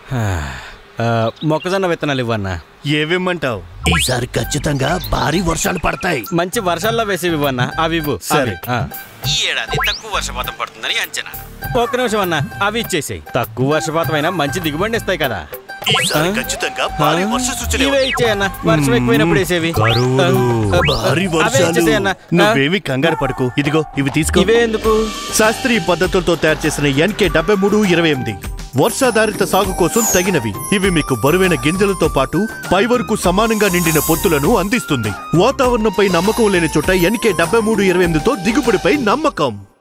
ఆ, మొక్కజొన్న విత్తనాలు ఇవ్వన్నా ఏవిమ్మంటావు ఈసారి ఖచ్చితంగా భారీ వర్షాలు పడతాయి మంచి వర్షాల్లో వేసి ఇవ్వన్నా అవి ఇవ్వు సరే. అవి, ఆ. ఈ ఏడాది తక్కువ వర్షపాతం పడుతుందని అంచనా ఒక్క నిమిషం అన్నా అవి ఇచ్చేసేయి తక్కువ వర్షపాతం అయినా మంచి దిగుబడిని ఇస్తాయి కదా ఈసారి ఖచ్చితంగా భారీ వర్ష సూచన ఇవే ఇచ్చేయన్నా వర్షం ఎక్కువైనప్పుడు వేసేవి కరువులు. ఆ, ఆ, భారీ అవే వర్షాలు. ఇచ్చేసేయన్నా. ఆ, నువ్వేమి కంగారు పడకు ఇదిగో ఇవి తీసుకో ఇవే ఎందుకు శాస్త్రీయ పద్ధతులతో తయారు చేసిన ఎన్కే డెబ్బై మూడు ఇరవై ఎనిమిది వర్షాధారిత సాగు కోసం తగినవి ఇవి మీకు బరువైన గింజలతో పాటు పై వరకు సమానంగా నిండిన పొత్తులను అందిస్తుంది వాతావరణంపై నమ్మకం లేని చోట ఎన్కే డెబ్బై మూడు ఇరవై ఎనిమిదితో దిగుబడిపై నమ్మకం